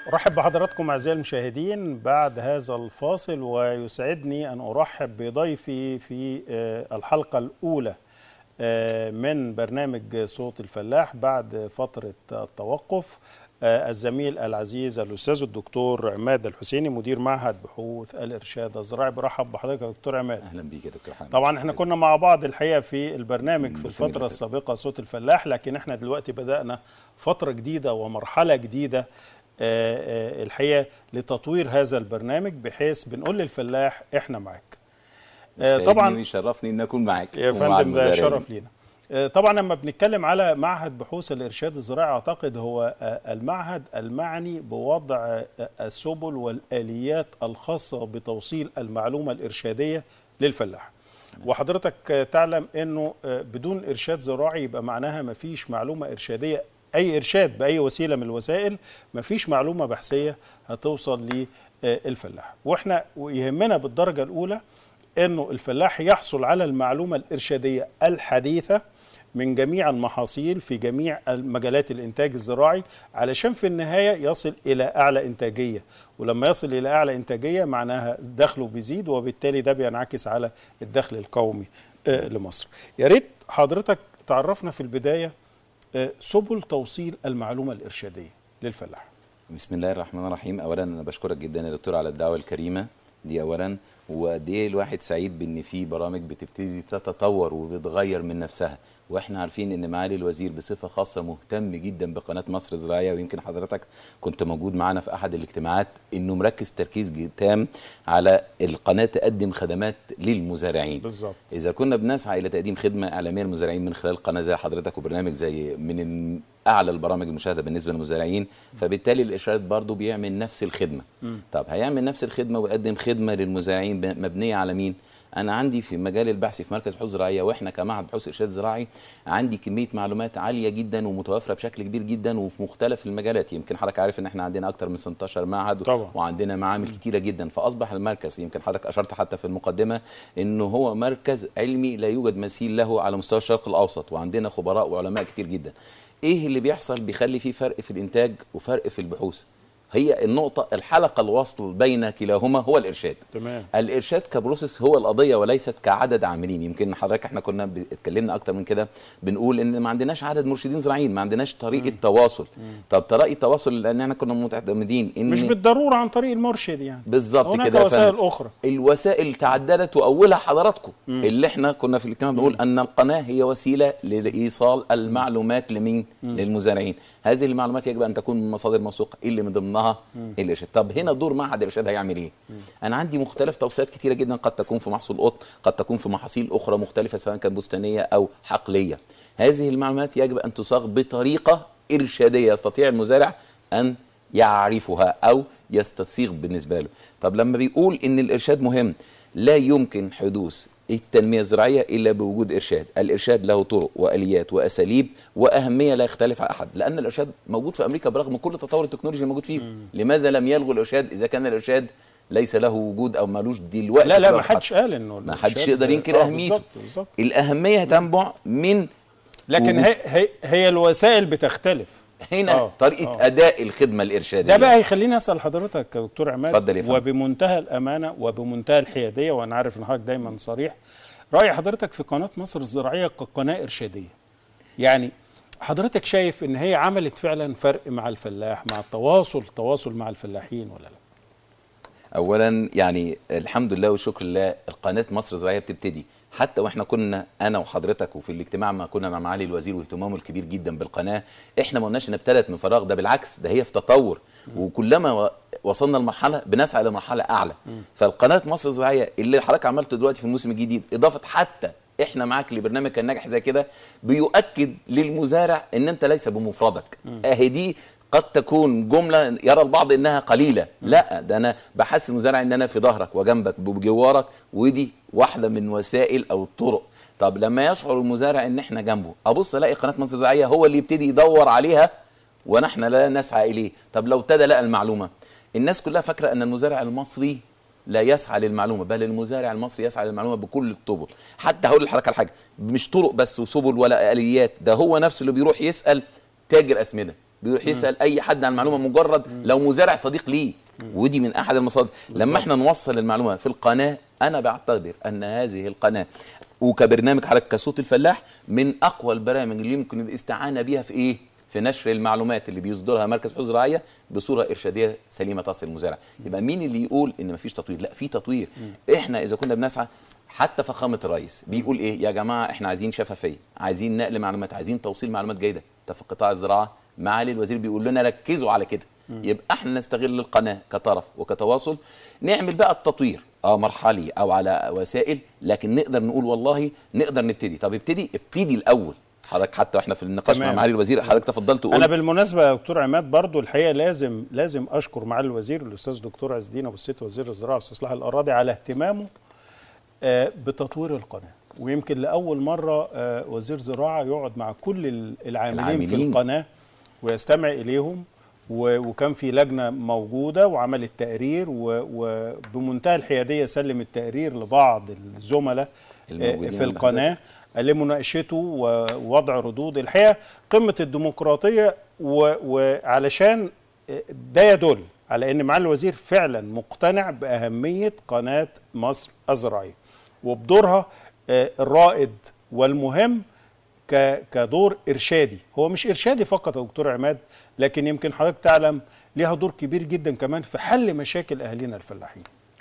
أرحب بحضراتكم أعزائي المشاهدين بعد هذا الفاصل ويسعدني أن أرحب بضيفي في الحلقة الأولى من برنامج صوت الفلاح بعد فترة التوقف الزميل العزيز الأستاذ الدكتور عماد الحسيني مدير معهد بحوث الإرشاد الزراعي برحب بحضرتك يا دكتور عماد أهلا بيك يا دكتور حامد طبعا احنا كنا مع بعض الحقيقة في البرنامج في الفترة السابقة صوت الفلاح لكن احنا دلوقتي بدأنا فترة جديدة ومرحلة جديدة الحقيقه لتطوير هذا البرنامج بحيث بنقول للفلاح احنا معاك طبعا يشرفني ان اكون معاك يا فندم ده شرف لينا طبعا لما بنتكلم على معهد بحوث الارشاد الزراعي اعتقد هو المعهد المعني بوضع السبل والاليات الخاصه بتوصيل المعلومه الارشاديه للفلاح وحضرتك تعلم انه بدون ارشاد زراعي يبقى معناها ما فيش معلومه ارشاديه اي ارشاد باي وسيله من الوسائل مفيش معلومه بحثيه هتوصل للفلاح واحنا يهمنا بالدرجه الاولى انه الفلاح يحصل على المعلومه الارشاديه الحديثه من جميع المحاصيل في جميع مجالات الانتاج الزراعي علشان في النهايه يصل الى اعلى انتاجيه ولما يصل الى اعلى انتاجيه معناها دخله بيزيد وبالتالي ده بينعكس على الدخل القومي لمصر يا ريت حضرتك تعرفنا في البدايه سبل توصيل المعلومة الإرشادية للفلاح بسم الله الرحمن الرحيم أولا أنا بشكرك جدا يا دكتور على الدعوة الكريمة دي أولا وقد إيه الواحد سعيد بإن في برامج بتبتدي تتطور وبتغير من نفسها واحنا عارفين ان معالي الوزير بصفه خاصه مهتم جدا بقناه مصر الزراعيه ويمكن حضرتك كنت موجود معنا في احد الاجتماعات انه مركز تركيز تام على القناه تقدم خدمات للمزارعين بالظبط اذا كنا بنسعى الى تقديم خدمه اعلاميه للمزارعين من خلال قناه زي حضرتك وبرنامج زي من اعلى البرامج المشاهده بالنسبه للمزارعين فبالتالي الارشاد برضه بيعمل نفس الخدمه م. طب هيعمل نفس الخدمه ويقدم خدمه للمزارعين مبنيه على مين انا عندي في مجال البحث في مركز بحوث زراعيه واحنا كمعهد بحوث ارشاد زراعي عندي كميه معلومات عاليه جدا ومتوفره بشكل كبير جدا وفي مختلف المجالات يمكن حضرتك عارف ان احنا عندنا اكثر من 16 معهد طبعا. وعندنا معامل كتيره جدا فاصبح المركز يمكن حضرتك اشرت حتى في المقدمه انه هو مركز علمي لا يوجد مثيل له على مستوى الشرق الاوسط وعندنا خبراء وعلماء كتير جدا ايه اللي بيحصل بيخلي فيه فرق في الانتاج وفرق في البحوث هي النقطة الحلقة الوصل بين كلاهما هو الإرشاد تمام. الإرشاد كبروسيس هو القضية وليست كعدد عاملين يمكن حضرتك احنا كنا اتكلمنا أكتر من كده بنقول إن ما عندناش عدد مرشدين زراعيين ما عندناش طريقة مم. تواصل مم. طب طريقة التواصل لأن احنا كنا معتمدين إن مش بالضرورة عن طريق المرشد يعني بالظبط كده كده وسائل أخرى الوسائل تعددت وأولها حضراتكم مم. اللي احنا كنا في الاجتماع بنقول أن القناة هي وسيلة لإيصال المعلومات لمين؟ مم. للمزارعين هذه المعلومات يجب أن تكون من مصادر موثوقة اللي من ضمنها الارشاد طب هنا دور معهد الارشاد هيعمل ايه م. انا عندي مختلف توصيات كتيره جدا قد تكون في محصول قط قد تكون في محاصيل اخرى مختلفه سواء كانت بستانيه او حقليه هذه المعلومات يجب ان تصاغ بطريقه ارشاديه يستطيع المزارع ان يعرفها او يستصيغ بالنسبه له طب لما بيقول ان الارشاد مهم لا يمكن حدوث التنمية الزراعية إلا بوجود إرشاد الإرشاد له طرق وآليات وأساليب وأهمية لا يختلف على أحد لأن الإرشاد موجود في أمريكا برغم كل تطور التكنولوجيا الموجود فيه مم. لماذا لم يلغوا الإرشاد إذا كان الإرشاد ليس له وجود او ملوش دلوقتي لا لا ما حدش قال انه ما حدش يقدر ينكر اهميته بالظبط الاهميه تنبع من لكن هي هي, هي الوسائل بتختلف هنا أوه. طريقه أوه. اداء الخدمه الارشاديه ده بقى يخليني اسال حضرتك يا دكتور عماد اتفضل يا فندم وبمنتهى الامانه وبمنتهى الحياديه وانا عارف ان حضرتك دايما صريح راي حضرتك في قناه مصر الزراعيه كقناه ارشاديه يعني حضرتك شايف ان هي عملت فعلا فرق مع الفلاح مع التواصل التواصل مع الفلاحين ولا لا اولا يعني الحمد لله والشكر لله القناه مصر الزراعيه بتبتدي حتى واحنا كنا انا وحضرتك وفي الاجتماع ما كنا مع معالي الوزير واهتمامه الكبير جدا بالقناه احنا ما قلناش انها ابتدت من فراغ ده بالعكس ده هي في تطور وكلما وصلنا لمرحله بنسعى لمرحله اعلى فالقناه مصر الزراعيه اللي حضرتك عملته دلوقتي في الموسم الجديد اضافه حتى احنا معاك لبرنامج كان ناجح زي كده بيؤكد للمزارع ان انت ليس بمفردك اهي دي قد تكون جمله يرى البعض انها قليله لا ده انا بحس المزارع ان انا في ظهرك وجنبك بجوارك ودي واحده من وسائل او الطرق طب لما يشعر المزارع ان احنا جنبه ابص الاقي قناه مصر الزراعيه هو اللي يبتدي يدور عليها ونحن لا نسعى اليه طب لو ابتدى لقى المعلومه الناس كلها فاكره ان المزارع المصري لا يسعى للمعلومه بل المزارع المصري يسعى للمعلومه بكل الطرق حتى هقول لحضرتك على حاجه مش طرق بس وسبل ولا اليات ده هو نفسه اللي بيروح يسال تاجر اسمده بيروح يسال اي حد عن المعلومه مجرد لو مزارع صديق ليه ودي من احد المصادر لما احنا نوصل المعلومه في القناه انا بعتبر ان هذه القناه وكبرنامج حضرتك كصوت الفلاح من اقوى البرامج اللي يمكن الاستعانه بيها في ايه في نشر المعلومات اللي بيصدرها مركز بحوث زراعيه بصوره ارشاديه سليمه تصل المزارع يبقى مين اللي يقول ان مفيش تطوير لا في تطوير احنا اذا كنا بنسعى حتى فخامه الرئيس بيقول ايه يا جماعه احنا عايزين شفافيه عايزين نقل معلومات عايزين توصيل معلومات جيده ده في قطاع الزراعه معالي الوزير بيقول لنا ركزوا على كده يبقى احنا نستغل القناه كطرف وكتواصل نعمل بقى التطوير اه مرحلي او على وسائل لكن نقدر نقول والله نقدر نبتدي طب ابتدي ابتدي الاول حضرتك حتى واحنا في النقاش مع تمام. معالي الوزير حضرتك تفضلت انا تقول بالمناسبه يا دكتور عماد برضو الحقيقه لازم لازم اشكر معالي الوزير الاستاذ دكتور عز الدين ابو السيد وزير الزراعه واستصلاح الاراضي على اهتمامه آه، بتطوير القناه ويمكن لاول مره آه، وزير زراعه يقعد مع كل ال- العاملين في العاملين. القناه ويستمع اليهم و- وكان في لجنه موجوده وعملت تقرير و- وبمنتهى الحياديه سلم التقرير لبعض الزملاء آه، الموجودين في عند القناه لمناقشته ووضع ردود الحقيقه قمه الديمقراطيه و- وعلشان ده يدل على ان معالي الوزير فعلا مقتنع باهميه قناه مصر الزراعيه وبدورها آه، الرائد والمهم ك- كدور ارشادي هو مش ارشادي فقط يا دكتور عماد لكن يمكن حضرتك تعلم ليها دور كبير جدا كمان في حل مشاكل اهالينا الفلاحين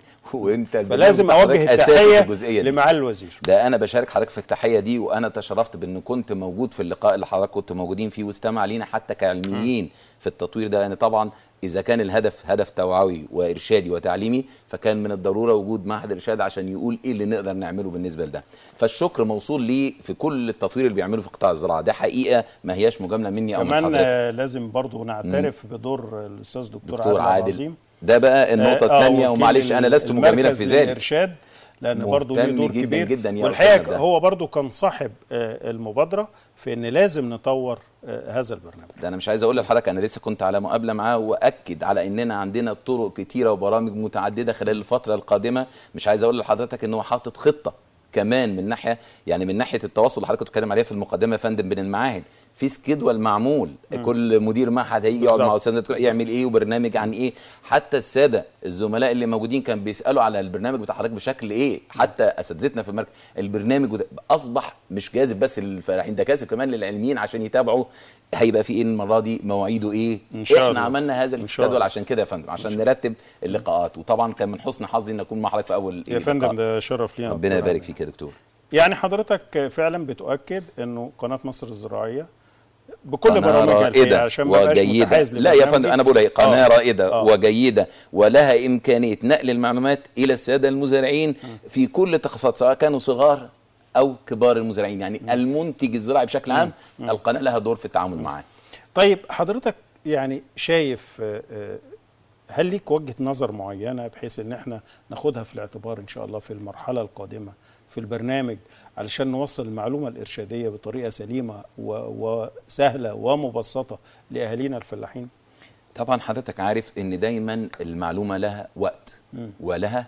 وانت البرنامج فلازم بتاع حضرتك اوجه أساسي في التحيه الجزئيه دي لمعالي الوزير ده انا بشارك حضرتك في التحيه دي وانا تشرفت بان كنت موجود في اللقاء اللي حضرتك كنت موجودين فيه واستمع لينا حتى كعلميين في التطوير ده يعني طبعا اذا كان الهدف هدف توعوي وارشادي وتعليمي فكان من الضروره وجود معهد ارشاد عشان يقول ايه اللي نقدر نعمله بالنسبه لده فالشكر موصول ليه في كل التطوير اللي بيعمله في قطاع الزراعه ده حقيقه ما هياش مجامله مني او من كمان حضرتك آه، لازم برضو نعترف بدور الاستاذ دكتور, دكتور عادل عادل العظيم ده بقى النقطه آه، الثانيه وكيل ومعلش انا لست مجاملا المركز في ذلك للإرشاد لأن برضه ليه مهتم دور جداً كبير جداً يا والحقيقة أستاذ ده. هو برضه كان صاحب آه، المبادرة في إن لازم نطور آه، هذا البرنامج ده انا مش عايز اقول لحضرتك انا لسه كنت على مقابله معاه واكد على اننا عندنا طرق كتيره وبرامج متعدده خلال الفتره القادمه مش عايز اقول لحضرتك ان هو حاطط خطه كمان من ناحيه يعني من ناحيه التواصل اللي حضرتك بتتكلم عليها في المقدمه يا فندم بين المعاهد في سكيدول معمول كل مدير معهد هيجي يقعد بالظبط. مع استاذ دكتور يعمل ايه وبرنامج عن ايه حتى الساده الزملاء اللي موجودين كان بيسالوا على البرنامج بتاع حضرتك بشكل ايه حتى اساتذتنا في المركز البرنامج وده اصبح مش جاذب بس للفلاحين ده جاذب كمان للعلميين عشان يتابعوا هيبقى في ايه المره دي مواعيده ايه إن شاء احنا الله. عملنا هذا إن شاء الجدول الله. عشان كده يا فندم عشان نرتب اللقاءات وطبعا كان من حسن حظي ان اكون مع حضرتك في اول يا لقاء. فندم ده شرف لينا ربنا دكتور يبارك عادل. فيك يا دكتور يعني حضرتك فعلا بتؤكد إنه قناة مصر الزراعية بكل قناة برامجها الحقيقة رائدة عشان ما يبقاش وجيدة متحيز لا يا لبرنامجي. فندم أنا بقول هي قناة آه. رائدة آه. وجيدة ولها إمكانية نقل المعلومات إلى السادة المزارعين في كل التخصصات سواء كانوا صغار أو كبار المزارعين يعني المنتج الزراعي بشكل عام القناة لها دور في التعامل معاه طيب حضرتك يعني شايف آه، آه، هل ليك وجهة نظر معينة بحيث ان احنا ناخدها في الاعتبار ان شاء الله في المرحلة القادمة في البرنامج علشان نوصل المعلومة الإرشادية بطريقة سليمة و- وسهلة ومبسطة لأهالينا الفلاحين طبعا حضرتك عارف ان دايما المعلومه لها وقت ولها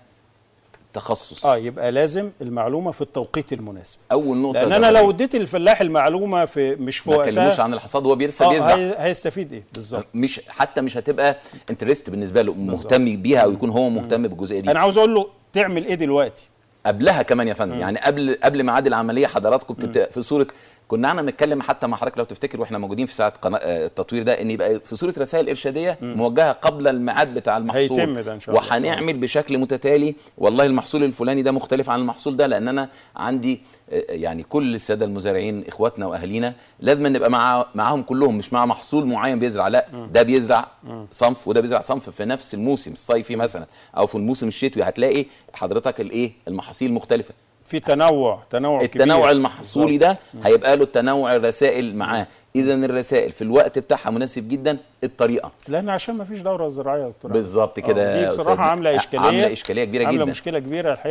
تخصص اه يبقى لازم المعلومة في التوقيت المناسب اول نقطه لأن أنا زي لو اديت الفلاح المعلومة في مش في ما كلموش وقتها عن الحصاد وهو لسه آه بيزرع هي- هيستفيد ايه بالظبط مش حتى مش هتبقى انترست بالنسبه له مهتم بيها او يكون هو مهتم بالجزئيه دي أنا عاوز أقول له تعمل إيه دلوقتي قبلها كمان يا فندم يعني قبل قبل ميعاد العمليه حضراتكم بتبقى في صوره كنا احنا بنتكلم حتى مع حضرتك لو تفتكر واحنا موجودين في ساعه قناه آه، التطوير ده ان يبقى في صوره رسائل ارشاديه موجهه قبل الميعاد بتاع المحصول هيتم ده إن شاء الله. وهنعمل بشكل متتالي والله المحصول الفلاني ده مختلف عن المحصول ده لان انا عندي آه، يعني كل الساده المزارعين اخواتنا واهالينا لازم نبقى مع معاهم كلهم مش مع محصول معين بيزرع لا ده بيزرع صنف وده بيزرع صنف في نفس الموسم الصيفي مثلا او في الموسم الشتوي هتلاقي حضرتك الايه المحاصيل مختلفه في تنوع تنوع التنوع كبير. المحصولي ده هيبقى له التنوع الرسائل معاه اذا الرسائل في الوقت بتاعها مناسب جدا الطريقه لان عشان ما فيش دوره زراعيه يا دكتور بالظبط آه، كده دي يا بصراحه أستاذ. عامله اشكاليه عامله اشكاليه كبيره عامله جدا مشكله كبيره الحقيقه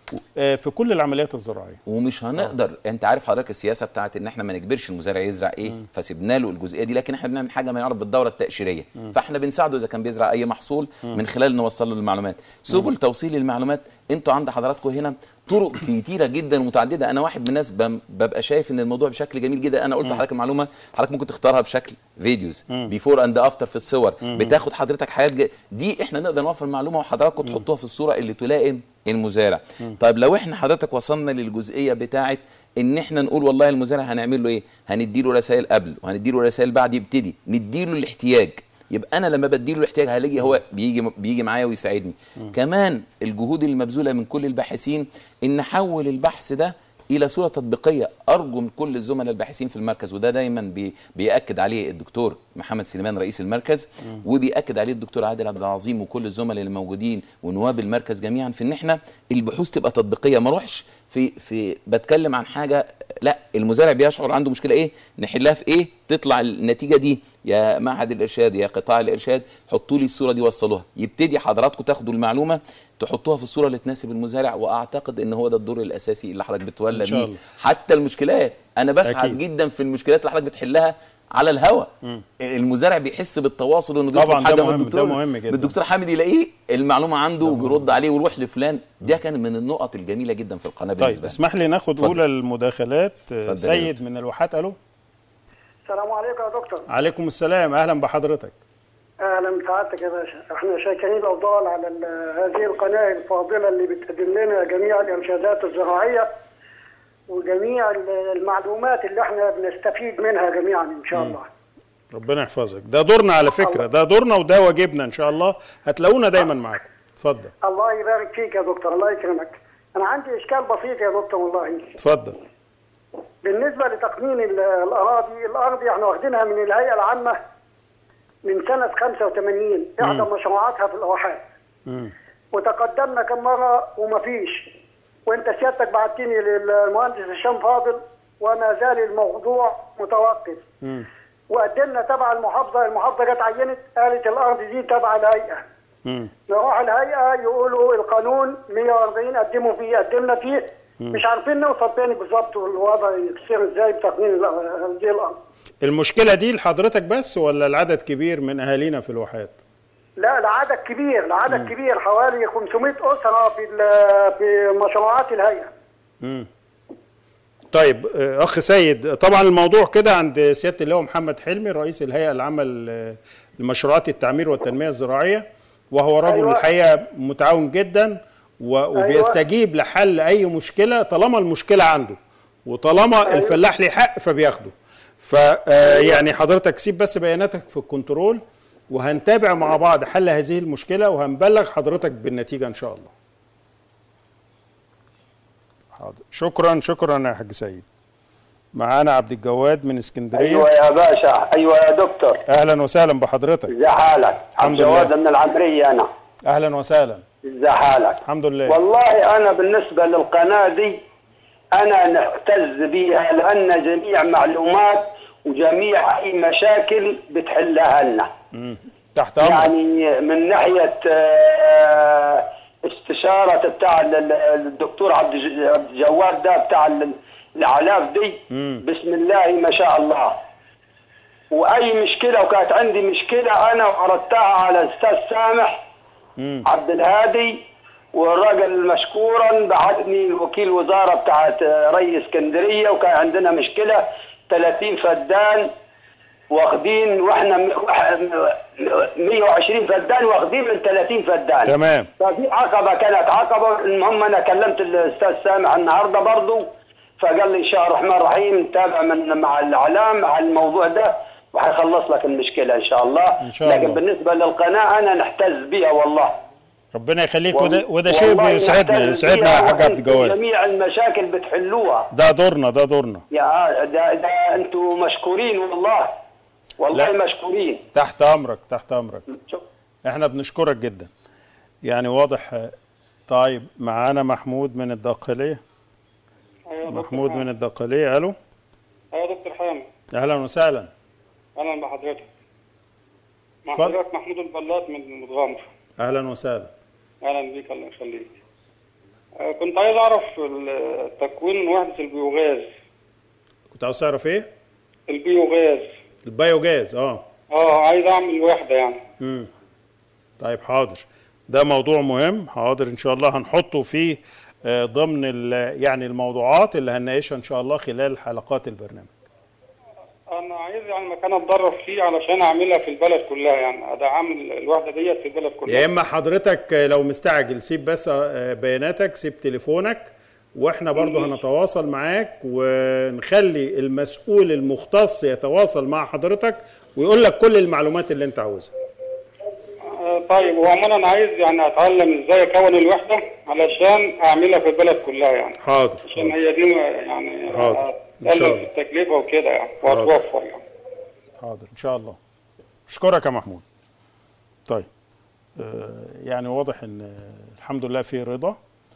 آه، في كل العمليات الزراعيه ومش هنقدر انت عارف حضرتك السياسه بتاعت ان احنا ما نجبرش المزارع يزرع ايه فسيبنا له الجزئيه دي لكن احنا بنعمل حاجه ما يعرف بالدوره التاشيريه فاحنا بنساعده اذا كان بيزرع اي محصول من خلال نوصل له المعلومات سبل توصيل المعلومات انتوا عند حضراتكم هنا طرق كتيره جدا ومتعدده انا واحد من الناس بم- ببقى شايف ان الموضوع بشكل جميل جدا انا قلت لحضرتك المعلومه حضرتك ممكن تختارها بشكل فيديوز بيفور اند افتر في الصور بتاخد حضرتك حاجات ج- دي احنا نقدر نوفر المعلومه وحضراتكم تحطوها في الصوره اللي تلائم المزارع طيب لو احنا حضرتك وصلنا للجزئيه بتاعه ان احنا نقول والله المزارع هنعمل له ايه هنديله رسائل قبل وهنديله رسائل بعد يبتدي نديله الاحتياج يبقى انا لما بديله الاحتياج هلاقي هو بيجي بيجي معايا ويساعدني كمان الجهود المبذوله من كل الباحثين ان نحول البحث ده الى صوره تطبيقيه ارجو من كل الزملاء الباحثين في المركز وده دايما بي بياكد عليه الدكتور محمد سليمان رئيس المركز وبياكد عليه الدكتور عادل عبد العظيم وكل الزملاء اللي موجودين ونواب المركز جميعا في ان احنا البحوث تبقى تطبيقيه ما اروحش في في بتكلم عن حاجه لا المزارع بيشعر عنده مشكله ايه نحلها في ايه تطلع النتيجه دي يا معهد الارشاد يا قطاع الارشاد حطوا لي الصوره دي وصلوها يبتدي حضراتكم تاخدوا المعلومه تحطوها في الصوره اللي تناسب المزارع واعتقد ان هو ده الدور الاساسي اللي حضرتك بتولى إن شاء بيه الله. حتى المشكلات انا بسعد أكيد. جدا في المشكلات اللي حضرتك بتحلها على الهوا المزارع بيحس بالتواصل انه بيطلب طبعاً ده حاجه من مهم، الدكتور ده مهم جداً. الدكتور حامد يلاقيه المعلومه عنده وبيرد عليه ويروح لفلان ده كان من النقط الجميله جدا في القناه طيب بالنسبه لي. اسمح لي ناخد اتفضل. اولى المداخلات آه، اتفضل يا سيد من الواحات الو السلام عليكم يا دكتور عليكم السلام اهلا بحضرتك اهلا بسعادتك يا باشا احنا شاكرين الافضال على ال- هذه القناه الفاضله اللي بتقدم لنا جميع الارشادات الزراعيه وجميع ال- المعلومات اللي احنا بنستفيد منها جميعا ان شاء الله ربنا يحفظك ده دورنا على فكره ده دورنا وده واجبنا ان شاء الله هتلاقونا دايما معاكم اتفضل الله يبارك فيك يا دكتور الله يكرمك انا عندي اشكال بسيط يا دكتور والله اتفضل بالنسبه لتقنين ال- الاراضي الارض احنا واخدينها من الهيئه العامه من سنه 85 احدى مشروعاتها في الواحات مم. وتقدمنا كم مره ومفيش وانت سيادتك بعتني للمهندس هشام فاضل وما زال الموضوع متوقف مم. وقدمنا تبع المحافظه المحافظه جت عينت قالت الارض دي تبع الهيئه مم. نروح الهيئه يقولوا القانون 140 قدموا فيه قدمنا فيه مش عارفين نوصل تاني بالظبط والوضع يصير ازاي بتقنين ال- هذه الارض المشكله دي لحضرتك بس ولا العدد كبير من اهالينا في الواحات لا العدد كبير العدد كبير حوالي 500 اسره في ال- في مشروعات الهيئه مم. طيب آه، اخ سيد طبعا الموضوع كده عند سياده اللواء محمد حلمي رئيس الهيئه العامه ل- لمشروعات التعمير والتنميه الزراعيه وهو رجل أيوة. الحقيقه متعاون جدا و- وبيستجيب لحل اي مشكله طالما المشكله عنده وطالما الفلاح ليه حق فبياخده ف آه، يعني حضرتك سيب بس بياناتك في الكنترول وهنتابع مع بعض حل هذه المشكله وهنبلغ حضرتك بالنتيجه ان شاء الله حاضر شكرا شكرا يا حاج سيد معانا عبد الجواد من اسكندريه ايوه يا باشا ايوه يا دكتور اهلا وسهلا بحضرتك ازي حالك الحمد عبد لله. الجواد من العمريه انا اهلا وسهلا ازي حالك الحمد لله والله انا بالنسبه للقناه دي انا نعتز بيها لان جميع معلومات وجميع اي مشاكل بتحلها لنا مم. تحت امرك يعني من ناحيه آه، استشاره بتاع ال- ال- الدكتور عبد الج- عبد الجواد ده بتاع ال- الاعلاف دي مم. بسم الله ما شاء الله واي مشكله وكانت عندي مشكله انا عرضتها على الاستاذ سامح مم. عبد الهادي والراجل مشكورا بعتني وكيل وزاره بتاعت ري اسكندريه وكان عندنا مشكله 30 فدان واخدين واحنا م- وح- م- 120 فدان واخدين من 30 فدان تمام ففي عقبه كانت عقبه المهم انا كلمت الاستاذ سامح النهارده برضه فقال لي ان شاء الله الرحمن الرحيم تابع من مع الاعلام على الموضوع ده وحيخلص لك المشكله ان شاء الله إن شاء لكن الله. بالنسبه للقناه انا نحتز بيها والله ربنا يخليك وده, وده شيء والله بيسعدنا نحتز يسعدنا بيها يا حاج عبد وأنتم الجواد جميع المشاكل بتحلوها ده دورنا ده دورنا يا ده, ده انتم مشكورين والله والله لا. مشكورين تحت امرك تحت امرك شوف. احنا بنشكرك جدا يعني واضح آه، طيب معانا محمود من الداقليه محمود من الداقليه الو ايوه دكتور حامد اهلا وسهلا اهلا بحضرتك مع اتفضل. حضرتك محمود البلاط من متغمر اهلا وسهلا اهلا بيك الله يخليك آه، كنت عايز اعرف ال- تكوين وحده البيوغاز كنت عاوز تعرف ايه البيوغاز البيوجاز اه اه عايز اعمل وحده يعني امم طيب حاضر ده موضوع مهم حاضر ان شاء الله هنحطه في آه، ضمن ال- يعني الموضوعات اللي هنناقشها ان شاء الله خلال حلقات البرنامج انا عايز يعني مكان اتدرب فيه علشان اعملها في البلد كلها يعني ادعم الوحده ديت في البلد كلها يا اما حضرتك آه، لو مستعجل سيب بس آه، بياناتك سيب تليفونك واحنا برضو هنتواصل معاك ونخلي المسؤول المختص يتواصل مع حضرتك ويقول لك كل المعلومات اللي انت عاوزها آه، طيب وعموما انا عايز يعني اتعلم ازاي اكون الوحده علشان اعملها في البلد كلها يعني حاضر عشان هي دي يعني حاضر. إن شاء هتقلل الله. في التكلفه وكده يعني وهتوفر يعني حاضر ان شاء الله اشكرك يا محمود طيب آه، يعني واضح ان آه، الحمد لله في رضا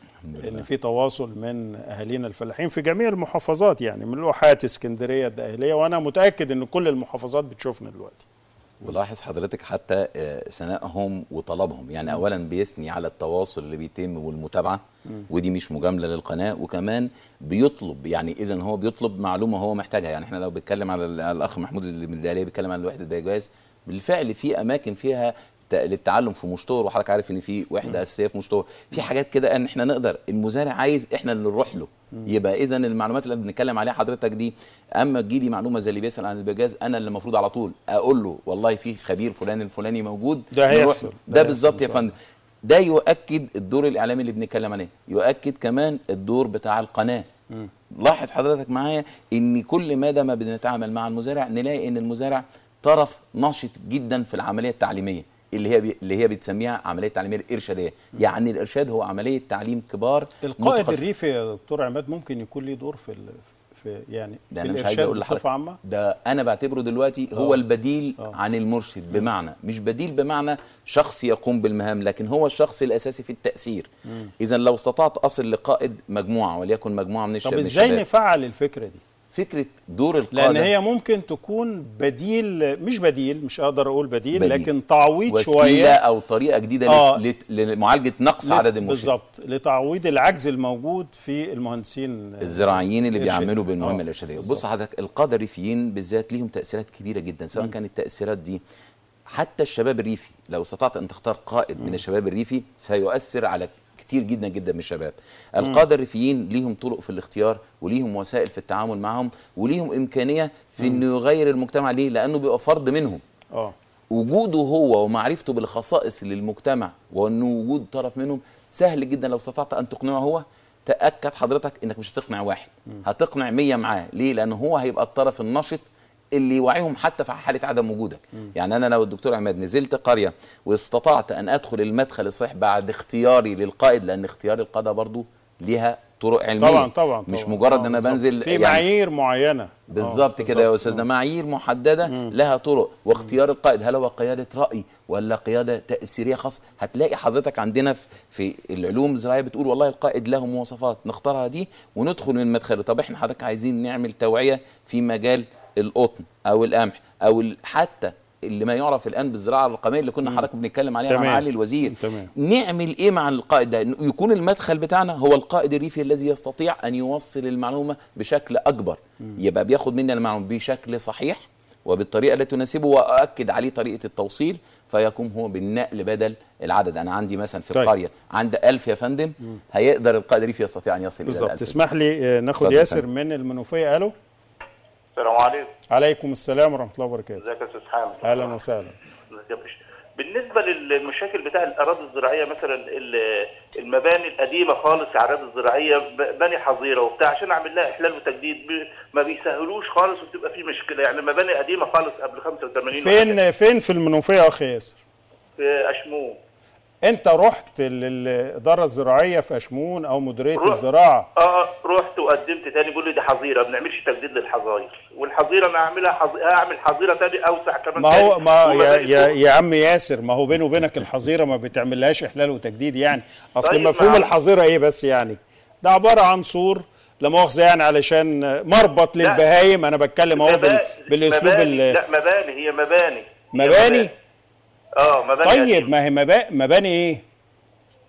ان في تواصل من اهالينا الفلاحين في جميع المحافظات يعني من الواحات اسكندريه الدقهليه وانا متاكد ان كل المحافظات بتشوفنا دلوقتي ولاحظ حضرتك حتى آه، ثنائهم وطلبهم يعني اولا بيثني على التواصل اللي بيتم والمتابعه ودي مش مجامله للقناه وكمان بيطلب يعني اذا هو بيطلب معلومه هو محتاجها يعني احنا لو بنتكلم على ال- على الاخ محمود اللي من الدقهليه بيتكلم عن وحده البيجاز بالفعل في اماكن فيها ت- للتعلم في مشطور وحضرتك عارف ان في وحده اساسيه في مشطور في حاجات كده ان احنا نقدر المزارع عايز احنا اللي نروح له يبقى اذا المعلومات اللي بنتكلم عليها حضرتك دي اما تجيلي معلومه زي اللي بيسال عن البجاز انا اللي المفروض على طول اقول له والله في خبير فلان الفلاني موجود ده نروح- هيحصل. ده ده هيحصل بالظبط إن يا شاء الله. فندم ده يؤكد الدور الاعلامي اللي بنتكلم عليه يؤكد كمان الدور بتاع القناه لاحظ حضرتك معايا ان كل مدى ما بنتعامل مع المزارع نلاقي ان المزارع طرف نشط جدا في العمليه التعليميه اللي هي بي اللي هي بتسميها عمليه تعليميه الارشاديه يعني الارشاد هو عمليه تعليم كبار القائد متخصص. الريفي يا دكتور عماد ممكن يكون ليه دور في ال- في يعني ده في انا مش عايز الارشاد اقول لحضرتك بصفه عامه ده انا بعتبره دلوقتي هو آه. البديل آه. عن المرشد بمعنى مش بديل بمعنى شخص يقوم بالمهام لكن هو الشخص الاساسي في التاثير اذا لو استطعت اصل لقائد مجموعه وليكن مجموعه من الشباب طب من ازاي الشباب. نفعل الفكره دي فكره دور القاده لان هي ممكن تكون بديل مش بديل مش اقدر اقول بديل, بديل. لكن تعويض وسيله شويه او طريقه جديده آه. آه. لمعالجه نقص عدد المرشدين بالظبط لتعويض العجز الموجود في المهندسين الزراعيين اللي إرشاد. بيعملوا بالمهمه آه، الارشاديه بالظبط. بص حضرتك القاده الريفيين بالذات ليهم تاثيرات كبيره جدا سواء كانت التاثيرات دي حتى الشباب الريفي لو استطعت ان تختار قائد من الشباب الريفي فيؤثر على كتير جدا جدا من الشباب القاده الريفيين ليهم طرق في الاختيار وليهم وسائل في التعامل معهم وليهم امكانيه في انه يغير المجتمع ليه لانه بيبقى فرد منهم اه وجوده هو ومعرفته بالخصائص للمجتمع وانه وجود طرف منهم سهل جدا لو استطعت ان تقنعه هو تاكد حضرتك انك مش هتقنع واحد هتقنع مية معاه ليه لانه هو هيبقى الطرف النشط اللي يوعيهم حتى في حاله عدم وجودك يعني انا لو الدكتور عماد نزلت قريه واستطعت ان ادخل المدخل الصحيح بعد اختياري للقائد لان اختيار القاده برضو ليها طرق علميه طبعا طبعا مش طبعاً. مجرد آه، ان انا بالظبط. بنزل في معايير معينه بالظبط كده يا استاذنا معايير محدده لها طرق واختيار القائد هل هو قياده راي ولا قياده تاثيريه خاصه هتلاقي حضرتك عندنا في, في العلوم الزراعيه بتقول والله القائد له مواصفات نختارها دي وندخل من مدخله طب احنا حضرتك عايزين نعمل توعيه في مجال القطن او القمح او ال- حتى اللي ما يعرف الان بالزراعه الرقميه اللي كنا حضرتك بنتكلم عليها مع تمام. معالي الوزير تمام. نعمل ايه مع القائد ده إنه يكون المدخل بتاعنا هو القائد الريفي الذي يستطيع ان يوصل المعلومه بشكل اكبر يبقى بياخد مني المعلومه بشكل صحيح وبالطريقه التي تناسبه واؤكد عليه طريقه التوصيل فيقوم هو بالنقل بدل العدد انا عندي مثلا في طيب. القريه عندي ألف يا فندم هيقدر القائد الريفي يستطيع ان يصل الى بالظبط الألف تسمح لي آه، ناخد اتفضل ياسر فندم. من المنوفيه الو السلام عليكم عليكم السلام ورحمه الله وبركاته ازيك يا استاذ حامد اهلا وسهلا ازيك يا باشا بالنسبه للمشاكل بتاع الاراضي الزراعيه مثلا ال- المباني القديمه خالص على الاراضي الزراعيه ب- بني حظيره وبتاع عشان اعمل لها احلال وتجديد ب- ما بيسهلوش خالص وبتبقى في مشكله يعني مباني قديمه خالص قبل 85 فين فين في المنوفيه يا اخ ياسر في اشمون انت رحت للاداره الزراعيه في اشمون او مديريه رحت. الزراعه اه رحت وقدمت تاني بيقول لي دي حظيره ما بنعملش تجديد للحظاير والحظيره انا هعملها حظ... هعمل حظيره تاني اوسع كمان ما هو تاني. ما يا, ومباني يا, فوق. يا عم ياسر ما هو بينه وبينك الحظيره ما بتعملهاش احلال وتجديد يعني اصل طيب مفهوم ما- الحظيره ايه بس يعني ده عباره عن سور لا مؤاخذه يعني علشان مربط لا. للبهايم انا بتكلم اهو بال- مباني- بالاسلوب مباني. ال- لا مباني هي مباني هي مباني اه مباني طيب قديمة. ما هي مبا- مباني ايه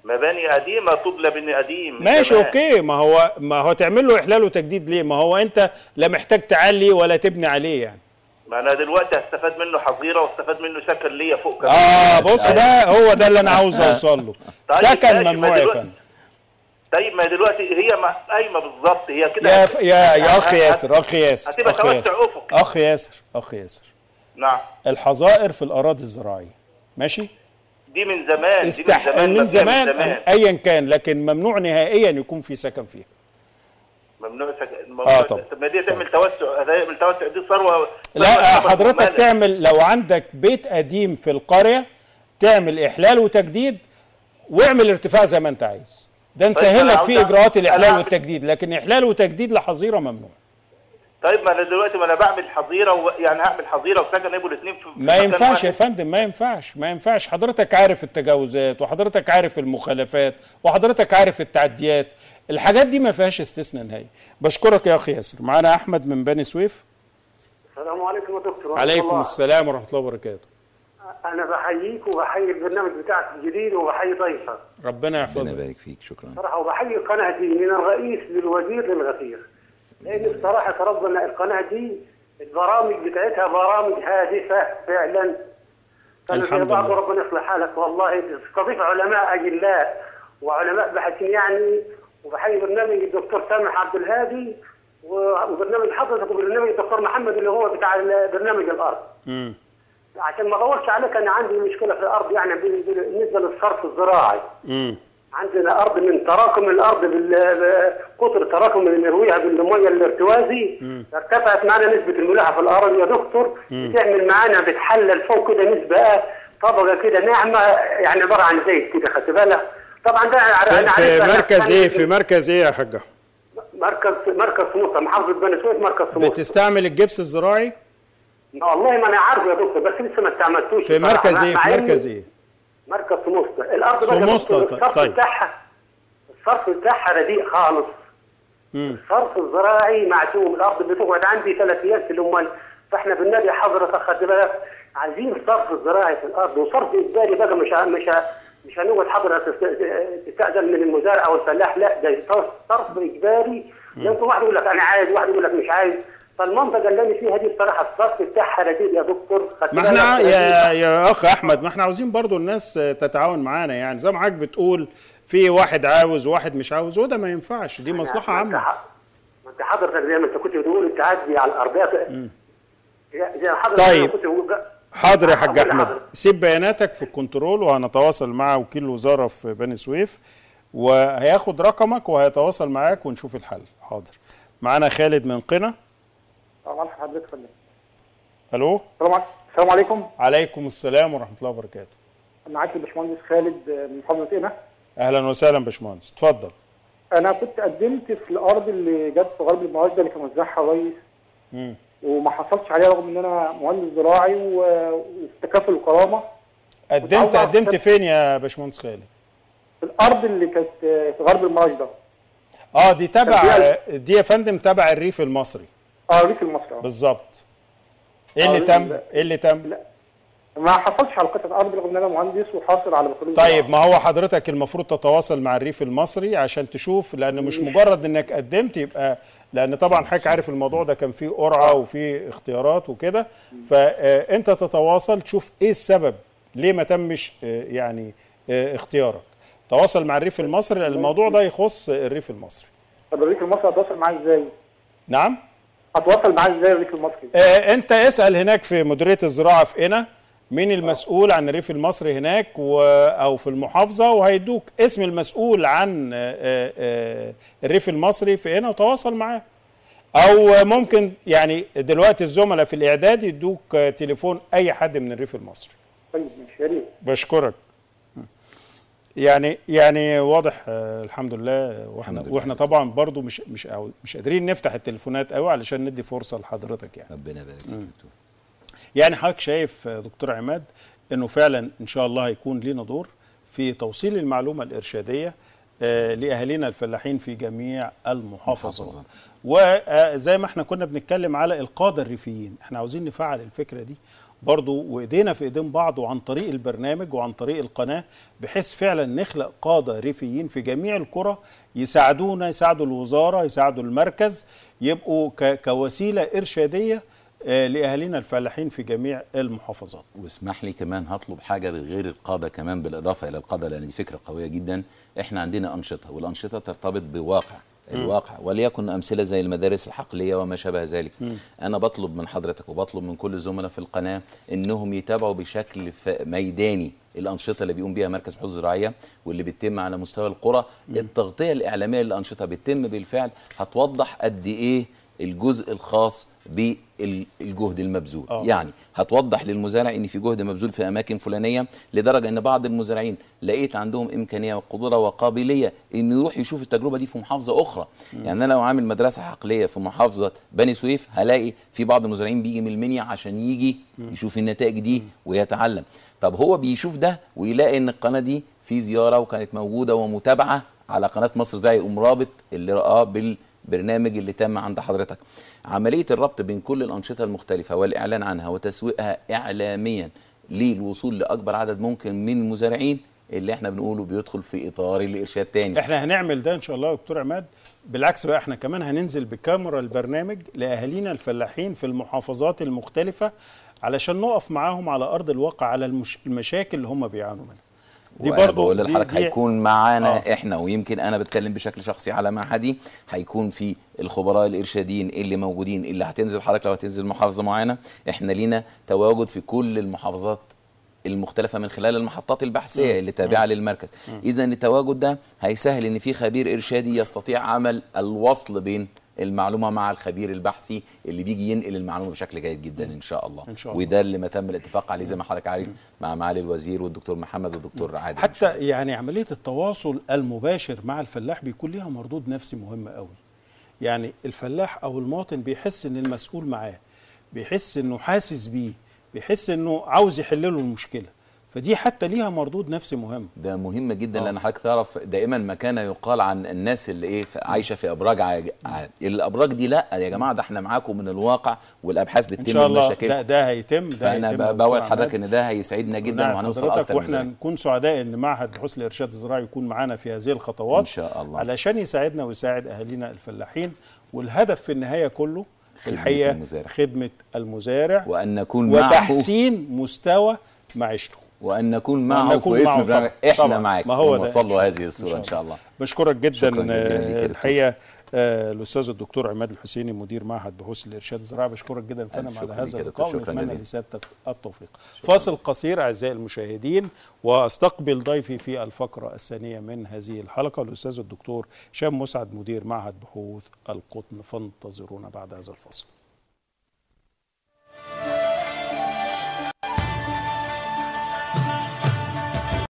مباني قديمه تبلى بني قديم من ماشي زمان. اوكي ما هو ما هو تعمل له احلال وتجديد ليه ما هو انت لا محتاج تعلي ولا تبني عليه يعني ما انا دلوقتي هستفاد منه حظيره واستفاد منه سكن ليا فوق كمان اه بص ده هو ده اللي انا عاوز اوصل له طيب سكن ماشي، ما ممنوع يا دلوقتي- فندم طيب ما دلوقتي هي ما- قايمه بالظبط هي كده يا ف... يا يا اخ هت- ياسر اخ ياسر هتبقى اخ توسع ياسر افقي اخ ياسر اخ ياسر نعم الحظائر في الاراضي الزراعيه ماشي دي من زمان دي استح... من زمان من مبنية زمان من زمان ايا كان لكن ممنوع نهائيا يكون في سكن فيها ممنوع سك... آه، ممنوع طبعا. طب ما دي تعمل توسع هتعمل توسع دي ثروه لا ثروة حضرتك مهملة. تعمل لو عندك بيت قديم في القريه تعمل احلال وتجديد واعمل ارتفاع زي ما انت عايز ده نسهل أنا لك عاوز فيه أعمل- اجراءات أنا الاحلال أعمل- والتجديد لكن احلال وتجديد لحظيره ممنوع طيب ما انا دلوقتي ما انا بعمل حظيره و... يعني هعمل حظيره وسكن يبقوا الاثنين في في ما مكان ينفعش يا واحد. فندم ما ينفعش ما ينفعش حضرتك عارف التجاوزات وحضرتك عارف المخالفات وحضرتك عارف التعديات الحاجات دي ما فيهاش استثناء نهائي بشكرك يا اخي ياسر معانا احمد من بني سويف السلام عليكم يا دكتور ورحمة عليكم الله. السلام ورحمه الله وبركاته انا بحييك وبحيي البرنامج بتاعك الجديد وبحيي ضيفك ربنا ربنا يحفظك يبارك فيك شكرا صراحه وبحيي القناه دي من الرئيس للوزير للغفير لان بصراحه ربنا القناه دي البرامج بتاعتها برامج هادفه فعلا كانوا الحمد زي بعض لله. وربنا يصلح حالك والله تستضيف علماء اجلاء وعلماء باحثين يعني وبحيي برنامج الدكتور سامح عبد الهادي و- وبرنامج حضرتك وبرنامج الدكتور محمد اللي هو بتاع ال- برنامج الارض مم. عشان ما اطولش عليك انا عندي مشكله في الارض يعني بال- بال- بالنسبه للصرف الزراعي مم. عندنا ارض من تراكم الارض بال- بقطر تراكم اللي نرويها بالميه الارتوازي ارتفعت معنا نسبه الملاحه في الارض يا دكتور بتعمل معانا بتحلل فوق كده نسبه طبقه كده ناعمه يعني عباره عن زيت كده خدت بالك طبعا ده في, أنا في عارفها مركز يعني ايه في مركز ايه يا حاجه مركز مركز سموسه محافظه بني سويف مركز سموسه بتستعمل الجبس الزراعي والله ما انا عارفه يا دكتور بس لسه ما استعملتوش في بصراحة. مركز مع- ايه مع في إني- مركز ايه مركز سموسة الارض بقى سموسة، دكتور الصرف طيب. بتاعها الصرف بتاعها رديء خالص مم. الصرف الزراعي معدوم الارض بتقعد عندي ثلاث ايام في الامال فاحنا بالنادي حضرتك خدت بالك عايزين صرف زراعي في الارض وصرف اجباري بقى مش ه- مش ه- مش هنقعد حضرتك تست- تستاذن من المزارع او الفلاح لا ده صرف اجباري يمكن واحد يقول لك انا عايز واحد يقول لك مش عايز فالمنطقه اللي انا فيها دي بصراحه الصرف بتاعها رديء يا دكتور خدت ما احنا بالك؟ يا يا اخ احمد ما احنا عاوزين برضو الناس تتعاون معانا يعني زي ما حضرتك بتقول في واحد عاوز وواحد مش عاوز وده ما ينفعش دي مصلحه ما انت عامه ح- ما انت حضرتك زي ما انت كنت بتقول التعدي على الارضيات زي حضرتك طيب. كنت بقول- حاضر يا حاج أقول احمد لحضرتك. سيب بياناتك في الكنترول وهنتواصل مع وكيل الوزاره في بني سويف وهياخد رقمك وهيتواصل معاك ونشوف الحل حاضر معانا خالد من قنا السلام عليكم حضرتك يا فندم الو السلام عليكم السلام عليكم عليكم السلام ورحمه الله وبركاته انا معاك الباشمهندس خالد من محافظه قنا اهلا وسهلا باشمهندس اتفضل انا كنت قدمت في الارض اللي جت في غرب المعاش اللي كان وزعها الرئيس مم. وما حصلش عليها رغم ان انا مهندس زراعي و- وفي تكافل الكرامه قدمت متعود على قدمت الكتاب. فين يا باشمهندس خالد في الارض اللي كانت في غرب المعاش ده اه دي تبع تبع- دي يا فندم تبع الريف المصري اه ريف المصري آه. بالظبط ايه اللي آه، تم لا. ايه اللي تم لا. ما حصلش على قطعه ارض رغم ان انا مهندس وحاصل على بكالوريوس طيب ما هو حضرتك المفروض تتواصل مع الريف المصري عشان تشوف لان مش مجرد انك قدمت يبقى لان طبعا حضرتك عارف الموضوع ده كان فيه قرعه وفيه اختيارات وكده فانت تتواصل تشوف ايه السبب ليه ما تمش آه، يعني آه، اختيارك تواصل مع الريف المصري لان الموضوع ده يخص الريف المصري طب الريف المصري هتواصل معاه ازاي؟ نعم هتواصل معاه ازاي الريف المصري؟ آه، انت اسال هناك في مديريه الزراعه في قنا مين المسؤول عن الريف المصري هناك و... او في المحافظه وهيدوك اسم المسؤول عن آه، آه، آه، الريف المصري في قنا وتواصل معاه او ممكن يعني دلوقتي الزملاء في الاعداد يدوك آه، تليفون اي حد من الريف المصري طيب ماشي يا ريت بشكرك يعني يعني واضح آه، الحمد لله واحنا الحمد لله. واحنا طبعا برضو مش مش أو مش قادرين نفتح التليفونات قوي علشان ندي فرصه لحضرتك يعني ربنا يبارك فيك يا دكتور يعني حضرتك شايف آه، دكتور عماد انه فعلا ان شاء الله هيكون لينا دور في توصيل المعلومه الارشاديه آه، لاهالينا الفلاحين في جميع المحافظات محافظات. وزي ما احنا كنا بنتكلم على القاده الريفيين احنا عاوزين نفعل الفكره دي برضو وايدينا في ايدين بعض وعن طريق البرنامج وعن طريق القناه بحيث فعلا نخلق قاده ريفيين في جميع القرى يساعدونا يساعدوا الوزاره يساعدوا المركز يبقوا ك- كوسيله ارشاديه آه، لاهالينا الفلاحين في جميع المحافظات واسمح لي كمان هطلب حاجه غير القاده كمان بالاضافه الى القاده لان دي فكره قويه جدا احنا عندنا انشطه والانشطه ترتبط بواقع الواقع وليكن امثله زي المدارس الحقليه وما شابه ذلك انا بطلب من حضرتك وبطلب من كل الزملاء في القناه انهم يتابعوا بشكل ف- ميداني الانشطه اللي بيقوم بيها مركز بحوث الزراعيه واللي بتتم على مستوى القرى التغطيه الاعلاميه للانشطه بتتم بالفعل هتوضح قد ايه الجزء الخاص بالجهد المبذول آه. يعني هتوضح للمزارع ان في جهد مبذول في اماكن فلانيه لدرجه ان بعض المزارعين لقيت عندهم امكانيه وقدره وقابليه انه يروح يشوف التجربه دي في محافظه اخرى يعني انا لو عامل مدرسه حقليه في محافظه بني سويف هلاقي في بعض المزارعين بيجي من المنيا عشان يجي يشوف النتائج دي ويتعلم طب هو بيشوف ده ويلاقي ان القناه دي في زياره وكانت موجوده ومتابعه على قناه مصر زي يقوم رابط اللي رآه بالبرنامج اللي تم عند حضرتك عمليه الربط بين كل الانشطه المختلفه والاعلان عنها وتسويقها اعلاميا للوصول لاكبر عدد ممكن من المزارعين اللي احنا بنقوله بيدخل في اطار الارشاد تاني احنا هنعمل ده ان شاء الله يا دكتور عماد بالعكس بقى احنا كمان هننزل بكاميرا البرنامج لاهالينا الفلاحين في المحافظات المختلفه علشان نقف معاهم على ارض الواقع على المش... المشاكل اللي هم بيعانوا منها دي وأنا برضو بقول دي- لحضرتك دي- هيكون معانا آه. آه. احنا ويمكن انا بتكلم بشكل شخصي على معهدي هيكون في الخبراء الارشاديين اللي موجودين اللي هتنزل حضرتك لو هتنزل محافظه معينه احنا لينا تواجد في كل المحافظات المختلفة من خلال المحطات البحثية اللي تابعة للمركز إذا التواجد ده هيسهل إن في خبير إرشادي يستطيع عمل الوصل بين المعلومة مع الخبير البحثي اللي بيجي ينقل المعلومة بشكل جيد جدا إن شاء الله إن شاء الله. وده اللي ما تم الاتفاق عليه زي ما حضرتك عارف مع معالي الوزير والدكتور محمد والدكتور عادل إن شاء حتى يعني عمليه التواصل المباشر مع الفلاح بيكون ليها مردود نفسي مهم قوي يعني الفلاح او المواطن بيحس ان المسؤول معاه بيحس انه حاسس بيه بيحس انه عاوز يحل له المشكله فدي حتى ليها مردود نفسي مهم ده مهم جدا آه. لان حضرتك تعرف دائما ما كان يقال عن الناس اللي ايه في- عايشه في ابراج عاج... ع- الابراج دي لا يا جماعه ده احنا معاكم من الواقع والابحاث بتتم ان شاء الله بمشاكل ده ده هيتم ده فانا هيتم ب- يا بقول دكتور لحضرتك عماد. ان ده هيسعدنا جدا ونعم وهنوصل حضرتك اكتر من واحنا ذلك. نكون سعداء ان معهد بحوث الارشاد الزراعي يكون معانا في هذه الخطوات إن شاء الله. علشان يساعدنا ويساعد اهالينا الفلاحين والهدف في النهايه كله في خدمة الحقيقه المزارع. خدمه المزارع وان نكون معه وتحسين مستوى معيشته وان نكون وأن معه نكون في معه اسم برنامج طبعاً. احنا طبعاً. معاك ما هو ده ونوصل إن شاء له الله. هذه الصوره ان شاء الله بشكرك جدا شكراً جزيلاً ليك يا آه، دكتور. الحقيقه آه، الاستاذ الدكتور عماد الحسيني مدير معهد بحوث الارشاد الزراعي بشكرك جدا ألف فندم شكر على ليك هذا يا دكتور. اللقاء شكراً ونتمنى جزيلاً. لسيادتك التوفيق فاصل قصير اعزائي المشاهدين واستقبل ضيفي في الفقره الثانيه من هذه الحلقه الاستاذ الدكتور هشام مسعد مدير معهد بحوث القطن فانتظرونا بعد هذا الفاصل